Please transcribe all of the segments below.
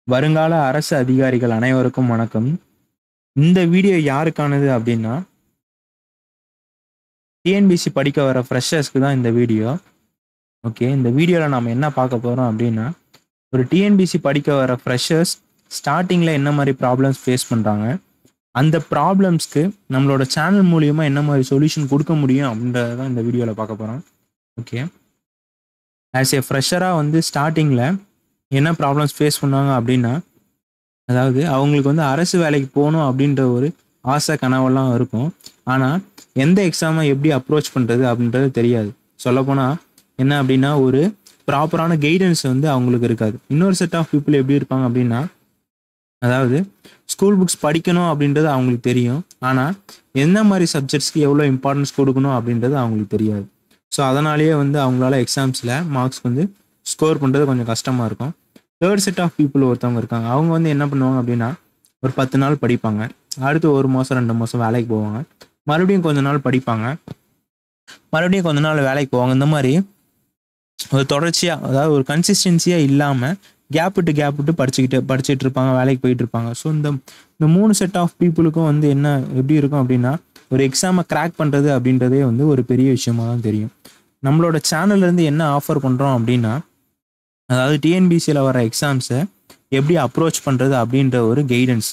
வருங்கால அரசு அதிகாரிகள் அனைவருக்கும் வணக்கம் இந்த வீடியோ யாருக்கானது அப்படின்னா டிஎன்பிசி படிக்க வர ஃப்ரெஷர்ஸ்க்கு தான் இந்த வீடியோ ஓகே இந்த வீடியோவில் நாம் என்ன பார்க்க போகிறோம் அப்படின்னா ஒரு டிஎன்பிசி படிக்க வர ஃப்ரெஷர்ஸ் ஸ்டார்டிங்கில் என்ன மாதிரி ப்ராப்ளம்ஸ் ஃபேஸ் பண்ணுறாங்க அந்த ப்ராப்ளம்ஸ்க்கு நம்மளோட சேனல் மூலியமாக என்ன மாதிரி சொல்யூஷன் கொடுக்க முடியும் அப்படின்றத தான் இந்த வீடியோவில் பார்க்க போகிறோம் ஓகே ஆஸ் ஏ ஃப்ரெஷராக வந்து ஸ்டார்டிங்கில் என்ன ப்ராப்ளம்ஸ் ஃபேஸ் பண்ணாங்க அப்படின்னா அதாவது அவங்களுக்கு வந்து அரசு வேலைக்கு போகணும் அப்படின்ற ஒரு ஆசை கனவெல்லாம் இருக்கும் ஆனால் எந்த எக்ஸாமை எப்படி அப்ரோச் பண்ணுறது அப்படின்றது தெரியாது சொல்லப்போனால் என்ன அப்படின்னா ஒரு ப்ராப்பரான கைடன்ஸ் வந்து அவங்களுக்கு இருக்காது இன்னொரு செட் ஆஃப் பீப்புள் எப்படி இருப்பாங்க அப்படின்னா அதாவது ஸ்கூல் புக்ஸ் படிக்கணும் அப்படின்றது அவங்களுக்கு தெரியும் ஆனால் எந்த மாதிரி சப்ஜெக்ட்ஸ்க்கு எவ்வளோ இம்பார்ட்டன்ஸ் கொடுக்கணும் அப்படின்றது அவங்களுக்கு தெரியாது ஸோ அதனாலேயே வந்து அவங்களால எக்ஸாம்ஸில் மார்க்ஸ் வந்து ஸ்கோர் பண்ணுறது கொஞ்சம் கஷ்டமாக இருக்கும் தேர்ட் செட் ஆஃப் பீப்புள் ஒருத்தவங்க இருக்காங்க அவங்க வந்து என்ன பண்ணுவாங்க அப்படின்னா ஒரு பத்து நாள் படிப்பாங்க அடுத்து ஒரு மாதம் ரெண்டு மாதம் வேலைக்கு போவாங்க மறுபடியும் கொஞ்ச நாள் படிப்பாங்க மறுபடியும் கொஞ்ச நாள் வேலைக்கு போவாங்க இந்த மாதிரி ஒரு தொடர்ச்சியாக அதாவது ஒரு கன்சிஸ்டன்சியாக இல்லாமல் கேப் விட்டு கேப் விட்டு படிச்சுக்கிட்டு படிச்சுட்டு இருப்பாங்க வேலைக்கு போயிட்டு இருப்பாங்க ஸோ இந்த இந்த மூணு செட் ஆஃப் பீப்புளுக்கும் வந்து என்ன எப்படி இருக்கும் அப்படின்னா ஒரு எக்ஸாமை கிராக் பண்ணுறது அப்படின்றதே வந்து ஒரு பெரிய விஷயமா தான் தெரியும் நம்மளோட சேனல்லேருந்து என்ன ஆஃபர் பண்ணுறோம் அப்படின்னா அதாவது டிஎன்பிசியில் வர எக்ஸாம்ஸை எப்படி அப்ரோச் பண்ணுறது அப்படின்ற ஒரு guidance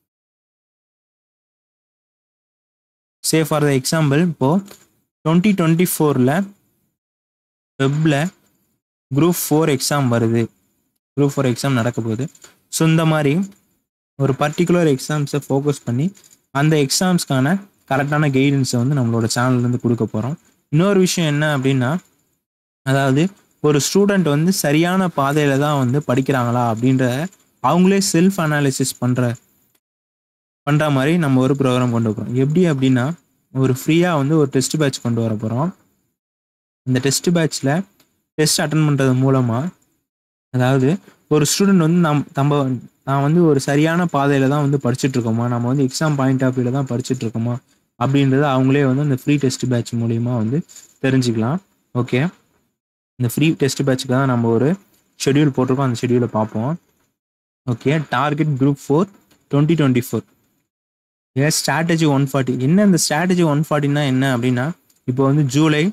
say for the example இப்போது டுவெண்ட்டி டுவெண்ட்டி ஃபோரில் வெப்பில் குரூப் ஃபோர் எக்ஸாம் வருது குரூப் ஃபோர் எக்ஸாம் நடக்க போகுது ஸோ இந்த மாதிரி ஒரு பர்டிகுலர் எக்ஸாம்ஸை ஃபோக்கஸ் பண்ணி அந்த எக்ஸாம்ஸ்க்கான கரெக்டான கைடன்ஸை வந்து நம்மளோட சேனல்லேருந்து கொடுக்க போகிறோம் இன்னொரு விஷயம் என்ன அப்படின்னா அதாவது ஒரு ஸ்டூடெண்ட் வந்து சரியான பாதையில் தான் வந்து படிக்கிறாங்களா அப்படின்ற அவங்களே செல்ஃப் அனாலிசிஸ் பண்ணுற பண்ணுற மாதிரி நம்ம ஒரு ப்ரோக்ராம் கொண்டு போகிறோம் எப்படி அப்படின்னா ஒரு ஃப்ரீயாக வந்து ஒரு டெஸ்ட் பேட்ச் கொண்டு வர போகிறோம் இந்த டெஸ்ட் பேட்ச்சில் டெஸ்ட் அட்டன் பண்ணுறது மூலமாக அதாவது ஒரு ஸ்டூடெண்ட் வந்து நம் நம்ம நான் வந்து ஒரு சரியான பாதையில் தான் வந்து படிச்சுட்டு இருக்கோமா நம்ம வந்து எக்ஸாம் பாயிண்ட் ஆஃப் வியூவில் தான் படிச்சுட்டு இருக்கோமா அப்படின்றத அவங்களே வந்து அந்த ஃப்ரீ டெஸ்ட் பேட்ச் மூலிமா வந்து தெரிஞ்சுக்கலாம் ஓகே இந்த ஃப்ரீ டெஸ்ட் பேட்சுக்கு தான் நம்ம ஒரு ஷெடியூல் போட்டிருக்கோம் அந்த ஷெடியூலை பார்ப்போம் okay target group four twenty twenty four ஏன் ஸ்ட்ராட்டஜி ஒன் ஃபார்ட்டி என்ன இந்த ஸ்ட்ராட்டஜி ஒன் ஃபார்ட்டினா என்ன அப்படின்னா இப்போ வந்து ஜூலை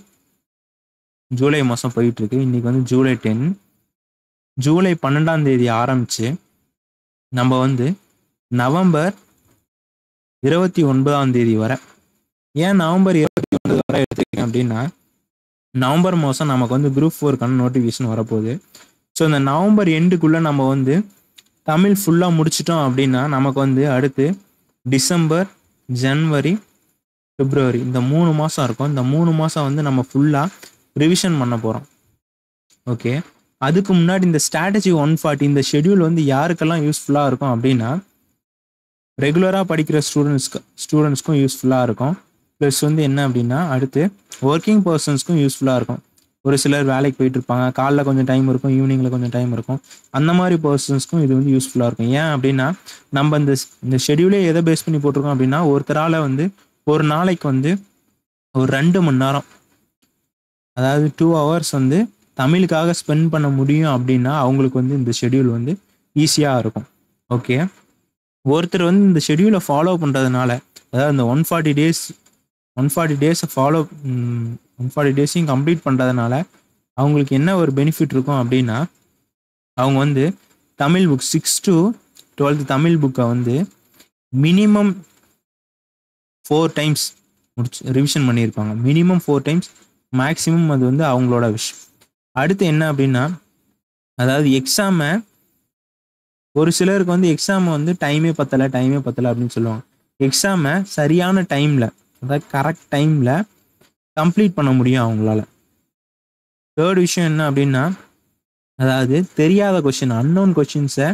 ஜூலை மாதம் போயிட்டு இருக்கு இன்னைக்கு வந்து ஜூலை டென் ஜூலை பன்னெண்டாம் தேதி ஆரம்பிச்சு நம்ம வந்து நவம்பர் இருபத்தி ஒன்பதாம் தேதி வரை ஏன் நவம்பர் இருபத்தி ஒன்பது வரை எடுத்துருக்கேன் அப்படின்னா நவம்பர் மாதம் நமக்கு வந்து குரூப் ஃபோருக்கான நோட்டிஃபிகேஷன் வரப்போகுது ஸோ இந்த நவம்பர் எண்டுக்குள்ளே நம்ம வந்து தமிழ் ஃபுல்லாக முடிச்சிட்டோம் அப்படின்னா நமக்கு வந்து அடுத்து டிசம்பர் ஜனவரி பிப்ரவரி இந்த மூணு மாதம் இருக்கும் இந்த மூணு மாதம் வந்து நம்ம ஃபுல்லாக ரிவிஷன் பண்ண போகிறோம் ஓகே அதுக்கு முன்னாடி இந்த ஸ்ட்ராட்டஜி ஒன் ஃபார்ட்டி இந்த ஷெடியூல் வந்து யாருக்கெல்லாம் யூஸ்ஃபுல்லாக இருக்கும் அப்படின்னா ரெகுலராக படிக்கிற ஸ்டூடெண்ட்ஸ்க்கு ஸ்டூடெண்ட்ஸ்க்கும் யூஸ்ஃபுல்லாக இருக்கும் ப்ளஸ் வந்து என்ன அப்படின்னா அடுத்து ஒர்க்கிங் பர்சன்ஸ்க்கும் யூஸ்ஃபுல்லாக இருக்கும் ஒரு சிலர் வேலைக்கு போயிட்டு இருப்பாங்க காலைல கொஞ்சம் டைம் இருக்கும் ஈவினிங்கில் கொஞ்சம் டைம் இருக்கும் அந்த மாதிரி பர்சன்ஸ்க்கும் இது வந்து யூஸ்ஃபுல்லாக இருக்கும் ஏன் அப்படின்னா நம்ம இந்த இந்த ஷெடியூலே எதை பேஸ் பண்ணி போட்டிருக்கோம் அப்படின்னா ஒருத்தரால் வந்து ஒரு நாளைக்கு வந்து ஒரு ரெண்டு மணி நேரம் அதாவது டூ ஹவர்ஸ் வந்து தமிழுக்காக ஸ்பெண்ட் பண்ண முடியும் அப்படின்னா அவங்களுக்கு வந்து இந்த ஷெடியூல் வந்து ஈஸியாக இருக்கும் ஓகே ஒருத்தர் வந்து இந்த ஷெடியூலை ஃபாலோ பண்ணுறதுனால அதாவது இந்த one forty days one forty டேஸை ஃபாலோ ஒன் ஃபார்ட்டி டேஸையும் கம்ப்ளீட் பண்ணுறதுனால அவங்களுக்கு என்ன ஒரு பெனிஃபிட் இருக்கும் அப்படின்னா அவங்க வந்து Tamil book six to twelfth Tamil புக்கை வந்து மினிமம் ஃபோர் டைம்ஸ் முடிச்சு ரிவிஷன் பண்ணியிருப்பாங்க மினிமம் ஃபோர் டைம்ஸ் மேக்ஸிமம் அது வந்து அவங்களோட விஷ் அடுத்து என்ன அப்படின்னா அதாவது எக்ஸாமை ஒரு சிலருக்கு வந்து எக்ஸாமை வந்து டைமே பத்தலை டைமே பத்தலை அப்படின்னு சொல்லுவாங்க எக்ஸாமை சரியான டைமில் அதாவது கரெக்ட் டைமில் கம்ப்ளீட் பண்ண முடியும் அவங்களால தேர்ட் விஷயம் என்ன அப்படின்னா அதாவது தெரியாத கொஷின் அன்னோன் கொஷின்ஸை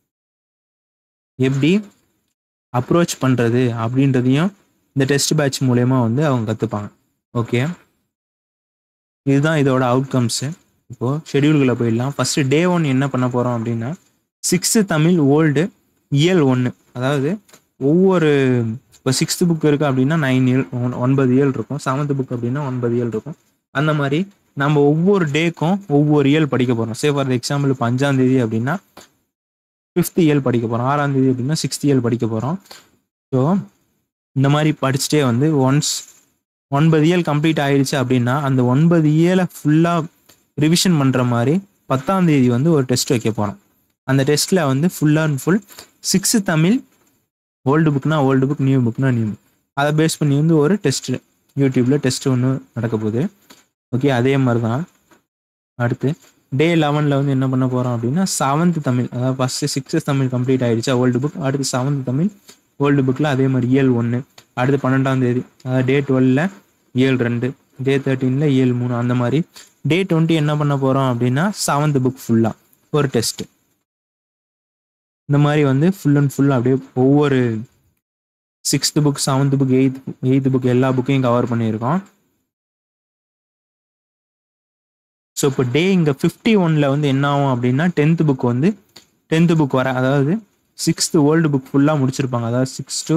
எப்படி அப்ரோச் பண்ணுறது அப்படின்றதையும் இந்த டெஸ்ட் பேட்ச் மூலயமா வந்து அவங்க கற்றுப்பாங்க ஓகே இதுதான் இதோட அவுட்கம்ஸு இப்போது ஷெடியூல்களை போயிடலாம் ஃபஸ்ட்டு டே ஒன் என்ன பண்ண போகிறோம் அப்படின்னா சிக்ஸ்த்து தமிழ் ஓல்டு இயல் ஒன்று அதாவது ஒவ்வொரு இப்போ சிக்ஸ்த்து புக் இருக்குது அப்படின்னா நைன் இயல் ஒன்பது இயல் இருக்கும் செவன்த் புக் அப்படின்னா ஒன்பது இயல் இருக்கும் அந்த மாதிரி நம்ம ஒவ்வொரு டேக்கும் ஒவ்வொரு இயல் படிக்க போகிறோம் சே ஃபார் எக்ஸாம்பிள் இப்போ அஞ்சாம் தேதி அப்படின்னா ஃபிஃப்த் இயல் படிக்க போகிறோம் ஆறாம் தேதி அப்படின்னா சிக்ஸ்த் இயல் படிக்க போகிறோம் ஸோ இந்த மாதிரி படிச்சுட்டே வந்து ஒன்ஸ் ஒன்பது இயல் கம்ப்ளீட் ஆயிடுச்சு அப்படின்னா அந்த ஒன்பது இயலை ஃபுல்லாக ரிவிஷன் பண்ணுற மாதிரி பத்தாம் தேதி வந்து ஒரு டெஸ்ட் வைக்க போகிறோம் அந்த டெஸ்ட்டில் வந்து full and full six Tamil old புக்னா ஓல்டு புக் நியூ புக்னா நியூ புக் அதை பேஸ் பண்ணி வந்து ஒரு டெஸ்ட் யூடியூப்பில் டெஸ்ட் ஒன்று நடக்க போகுது ஓகே அதே மாதிரி தான் அடுத்து டே லெவனில் வந்து என்ன பண்ண போகிறோம் அப்படின்னா செவன்த் தமிழ் அதாவது ஃபஸ்ட்டு சிக்ஸ்த்து தமிழ் கம்ப்ளீட் ஆயிடுச்சா ஓல்டு புக் அடுத்து செவன்த் தமிழ் ஓல்டு புக்கில் அதே மாதிரி இயல் ஒன்று அடுத்து பன்னெண்டாம் தேதி அதாவது டே டுவெலில் இயல் ரெண்டு டே தேர்ட்டீனில் இயல் மூணு அந்த மாதிரி டே டுவெண்ட்டி என்ன பண்ண போகிறோம் அப்படின்னா செவன்த் புக் ஃபுல்லாக ஒரு டெஸ்ட்டு இந்த மாதிரி வந்து ஃபுல் அண்ட் ஃபுல் அப்படியே ஒவ்வொரு sixth book seventh book eighth eighth book எல்லா புக்கையும் கவர் பண்ணியிருக்கோம் ஸோ இப்போ டே இங்கே ஃபிஃப்டி ஒனில் வந்து என்ன ஆகும் அப்படின்னா டென்த்து புக் வந்து டென்த்து புக் வர அதாவது சிக்ஸ்த்து ஓல்டு புக் ஃபுல்லாக முடிச்சிருப்பாங்க அதாவது சிக்ஸ் டு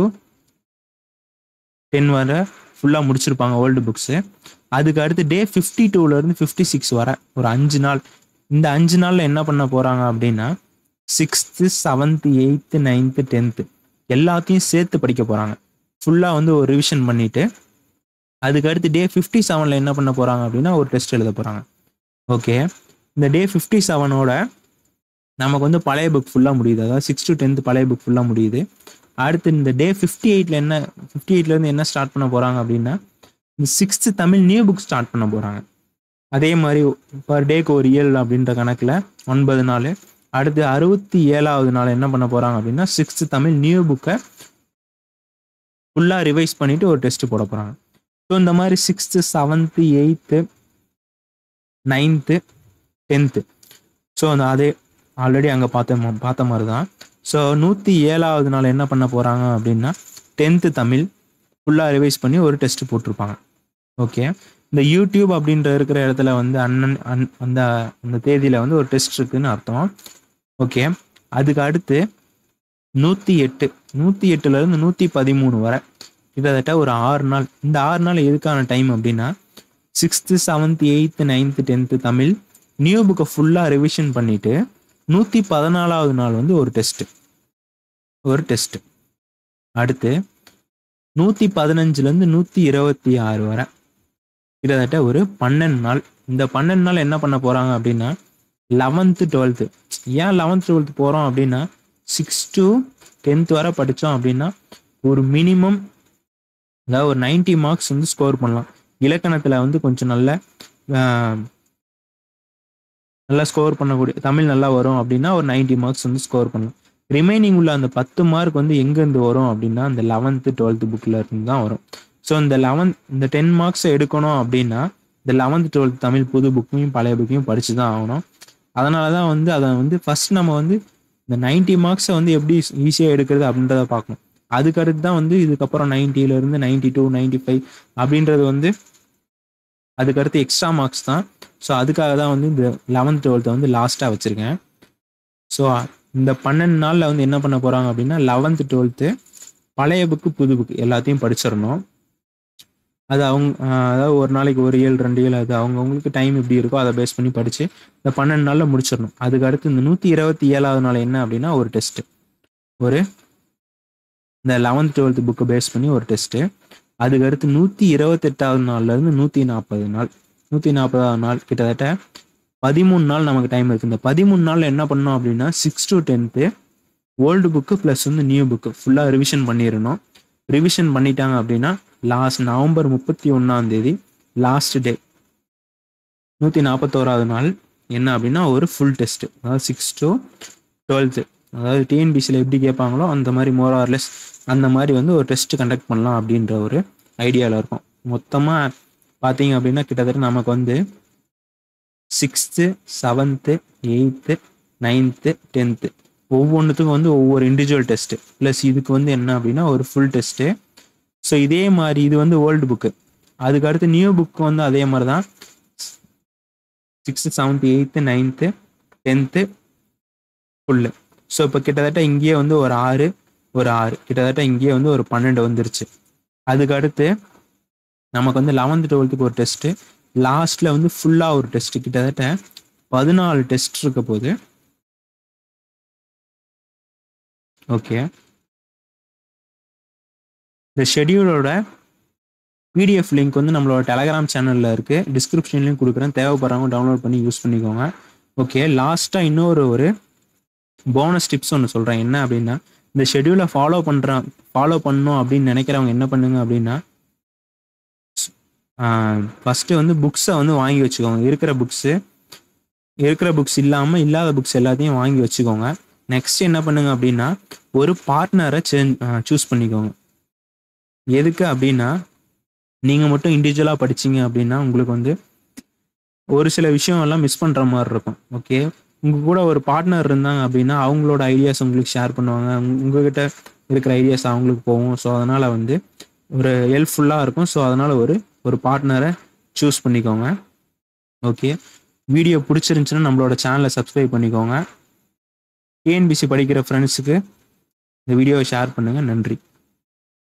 டென் வர ஃபுல்லாக முடிச்சிருப்பாங்க ஓல்டு புக்ஸு அதுக்கு அடுத்து டே ஃபிஃப்டி டூலேருந்து ஃபிஃப்டி சிக்ஸ் வர ஒரு அஞ்சு நாள் இந்த அஞ்சு நாளில் என்ன பண்ண போகிறாங்க அப்படின்னா sixth seventh eighth ninth tenth எல்லாத்தையும் சேர்த்து படிக்க போகிறாங்க ஃபுல்லாக வந்து ஒரு ரிவிஷன் பண்ணிவிட்டு அதுக்கு அடுத்து டே ஃபிஃப்டி செவனில் என்ன பண்ண போகிறாங்க அப்படின்னா ஒரு டெஸ்ட் எழுத போகிறாங்க ஓகே இந்த டே ஃபிஃப்டி செவனோட நமக்கு வந்து பழைய புக் ஃபுல்லாக முடியுது அதாவது சிக்ஸ் டு டென்த் பழைய புக் ஃபுல்லாக முடியுது அடுத்து இந்த டே ஃபிஃப்டி எயிட்டில் என்ன ஃபிஃப்டி எயிட்லேருந்து என்ன ஸ்டார்ட் பண்ண போகிறாங்க அப்படின்னா இந்த sixth Tamil new book start பண்ண போகிறாங்க அதே மாதிரி பர் டேக்கு ஒரு இயல் அப்படின்ற கணக்கில் ஒன்பது நாள் அடுத்து அறுபத்தி ஏழாவது நாள் என்ன பண்ண போகிறாங்க அப்படின்னா சிக்ஸ்த்து தமிழ் நியூ புக்கை ஃபுல்லாக ரிவைஸ் பண்ணிவிட்டு ஒரு டெஸ்ட் போட போகிறாங்க ஸோ இந்த மாதிரி sixth seventh eighth ninth tenth so அந்த அதே ஆல்ரெடி அங்கே பார்த்த மா- பார்த்த மாதிரி தான் ஸோ நூற்றி ஏழாவது நாள் என்ன பண்ண போகிறாங்க அப்படின்னா டென்த்து தமிழ் ஃபுல்லாக ரிவைஸ் பண்ணி ஒரு டெஸ்ட் போட்டிருப்பாங்க ஓகே இந்த யூடியூப் அப்படின்ற இருக்கிற இடத்துல வந்து அண்ணன் அன் அந்த அந்த தேதியில் வந்து ஒரு டெஸ்ட் இருக்குன்னு அர்த்தம் ஓகே அதுக்கு அடுத்து நூற்றி எட்டு நூற்றி எட்டுலேருந்து நூற்றி பதிமூணு வரை கிட்டத்தட்ட ஒரு ஆறு நாள் இந்த ஆறு நாள் எதுக்கான டைம் அப்படின்னா sixth seventh eighth ninth tenth Tamil new புக்கை ஃபுல்லாக ரிவிஷன் பண்ணிவிட்டு நூற்றி பதினாலாவது நாள் வந்து ஒரு டெஸ்ட்டு ஒரு டெஸ்ட்டு அடுத்து நூற்றி பதினஞ்சுலேருந்து நூற்றி இருபத்தி ஆறு வரை கிட்டத்தட்ட ஒரு பன்னெண்டு நாள் இந்த பன்னெண்டு நாள் என்ன பண்ண போகிறாங்க அப்படின்னா லெவன்த்து டுவெல்த்து ஏன் லெவன்த் டுவெல்த் போகிறோம் அப்படின்னா சிக்ஸ் டு டென்த் வரை படித்தோம் அப்படின்னா ஒரு மினிமம் அதாவது ஒரு 90 மார்க்ஸ் வந்து ஸ்கோர் பண்ணலாம் இலக்கணத்தில் வந்து கொஞ்சம் நல்ல ஆஹ், நல்லா ஸ்கோர் பண்ணக்கூடிய தமிழ் நல்லா வரும் அப்படின்னா ஒரு 90 மார்க்ஸ் வந்து ஸ்கோர் பண்ணலாம் ரிமைனிங் உள்ள அந்த பத்து மார்க் வந்து எங்கேருந்து வரும் அப்படின்னா அந்த லெவன்த்து டுவெல்த்து புக்கில் இருந்து தான் வரும் ஸோ இந்த லெவன்த் இந்த டென் மார்க்ஸை எடுக்கணும் அப்படின்னா இந்த லெவன்த் டுவெல்த் தமிழ் புது புக்கையும் பழைய புக்கையும் படித்து தான் ஆகணும் அதனால தான் வந்து அதை வந்து ஃபர்ஸ்ட் நம்ம வந்து இந்த 90 மார்க்ஸை வந்து எப்படி ஈஸியாக எடுக்கிறது அப்படின்றத பார்க்கணும் அதுக்கடுத்து தான் வந்து இதுக்கப்புறம் 90 ல இருந்து நைன்டி டூ நைன்டி ஃபைவ் அப்படின்றது வந்து அதுக்கடுத்து எக்ஸ்ட்ரா மார்க்ஸ் தான் ஸோ அதுக்காக தான் வந்து இந்த லெவன்த் டுவெல்த்தை வந்து லாஸ்ட்டாக வச்சுருக்கேன் ஸோ இந்த பன்னெண்டு நாளில் வந்து என்ன பண்ண போகிறாங்க அப்படின்னா லெவன்த்து டுவெல்த்து பழைய புக்கு புது புக்கு எல்லாத்தையும் படிச்சிடணும் அது அவங்க ஆஹ் அதாவது ஒரு நாளைக்கு ஒரு ஏழு ரெண்டு ஏழு அது அவங்கவுங்களுக்கு டைம் எப்படி இருக்கோ அதை பேஸ் பண்ணி படித்து இந்த பன்னெண்டு நாளில் முடிச்சிடணும் அதுக்கு அடுத்து இந்த நூற்றி இருபத்தி ஏழாவது நாள் என்ன அப்படின்னா ஒரு டெஸ்ட்டு ஒரு இந்த லெவன்த் டுவெல்த் புக்கை பேஸ் பண்ணி ஒரு டெஸ்ட்டு அதுக்கு அடுத்து நூற்றி இருபத்தெட்டாவது நாள்லேருந்து நூற்றி நாற்பது நாள் நூற்றி நாற்பதாவது நாள் கிட்டத்தட்ட பதிமூணு நாள் நமக்கு டைம் இருக்குது இந்த பதிமூணு நாளில் என்ன பண்ணோம் அப்படின்னா six to tenth old book plus வந்து நியூ புக்கு ஃபுல்லாக ரிவிஷன் பண்ணிடணும் ரிவிஷன் பண்ணிட்டாங்க அப்படின்னா லாஸ்ட் நவம்பர் முப்பத்தி ஒன்றாம் தேதி லாஸ்ட் டே நூற்றி நாற்பத்தோராவது நாள் என்ன அப்படின்னா ஒரு ஃபுல் டெஸ்ட்டு அதாவது சிக்ஸ் டு டுவெல்த்து அதாவது டிஎன்பிசியில் எப்படி கேட்பாங்களோ அந்த மாதிரி மோர் ஆர்லெஸ் அந்த மாதிரி வந்து ஒரு டெஸ்ட் கண்டக்ட் பண்ணலாம் அப்படின்ற ஒரு ஐடியாவில் இருக்கும் மொத்தமாக பார்த்தீங்க அப்படின்னா கிட்டத்தட்ட நமக்கு வந்து sixth seventh eighth ninth tenth ஒவ்வொன்றுத்துக்கும் வந்து ஒவ்வொரு இண்டிவிஜுவல் டெஸ்ட்டு ப்ளஸ் இதுக்கு வந்து என்ன அப்படின்னா ஒரு ஃபுல் டெஸ்ட்டு ஸோ இதே மாதிரி இது வந்து ஓல்டு புக்கு அதுக்கு அடுத்து நியூ புக்கு வந்து அதே மாதிரி தான் sixth seventh eighth ninth tenth full so இப்போ கிட்டத்தட்ட இங்கேயே வந்து ஒரு ஆறு ஒரு ஆறு கிட்டத்தட்ட இங்கேயே வந்து ஒரு பன்னெண்டு வந்துருச்சு அதுக்கு அடுத்து நமக்கு வந்து லெவன்த்து டுவெல்த்துக்கு ஒரு டெஸ்ட்டு லாஸ்ட்டில் வந்து ஃபுல்லாக ஒரு டெஸ்ட்டு கிட்டத்தட்ட பதினாலு டெஸ்ட் இருக்க போது ஓகே இந்த ஷெடியூலோட பிடிஎஃப் லிங்க் வந்து நம்மளோட டெலகிராம் சேனலில் இருக்குது டிஸ்கிரிப்ஷன்லையும் கொடுக்குறேன் தேவைப்படுறவங்க டவுன்லோட் பண்ணி யூஸ் பண்ணிக்கோங்க ஓகே லாஸ்ட்டாக இன்னொரு ஒரு போனஸ் டிப்ஸ் ஒன்று சொல்கிறேன் என்ன அப்படின்னா இந்த ஷெடியூலை ஃபாலோ பண்ணுறான் ஃபாலோ பண்ணணும் அப்படின்னு நினைக்கிறவங்க என்ன பண்ணுங்க அப்படின்னா ஃபஸ்ட்டு வந்து புக்ஸை வந்து வாங்கி வச்சுக்கோங்க இருக்கிற புக்ஸு இருக்கிற புக்ஸ் இல்லாமல் இல்லாத புக்ஸ் எல்லாத்தையும் வாங்கி வச்சுக்கோங்க நெக்ஸ்ட் என்ன பண்ணுங்க அப்படின்னா ஒரு பார்ட்னரை சேஞ்ச் சூஸ் பண்ணிக்கோங்க எதுக்கு அப்படின்னா நீங்கள் மட்டும் இண்டிவிஜுவலாக படிச்சீங்க அப்படின்னா உங்களுக்கு வந்து ஒரு சில விஷயம் எல்லாம் மிஸ் பண்ணுற மாதிரி இருக்கும் ஓகே உங்கள் கூட ஒரு பார்ட்னர் இருந்தாங்க அப்படின்னா அவங்களோட ஐடியாஸ் உங்களுக்கு ஷேர் பண்ணுவாங்க உங்க- உங்ககிட்ட இருக்கிற ஐடியாஸ் அவங்களுக்கு போகும் ஸோ அதனால் வந்து ஒரு ஹெல்ப்ஃபுல்லாக இருக்கும் ஸோ அதனால் ஒரு ஒரு பார்ட்னரை சூஸ் பண்ணிக்கோங்க ஓகே வீடியோ பிடிச்சிருந்துச்சுன்னா நம்மளோட சேனலை சப்ஸ்கிரைப் பண்ணிக்கோங்க டிஎன்பிசி படிக்கிற ஃப்ரெண்ட்ஸுக்கு இந்த வீடியோவை ஷேர் பண்ணுங்கள் நன்றி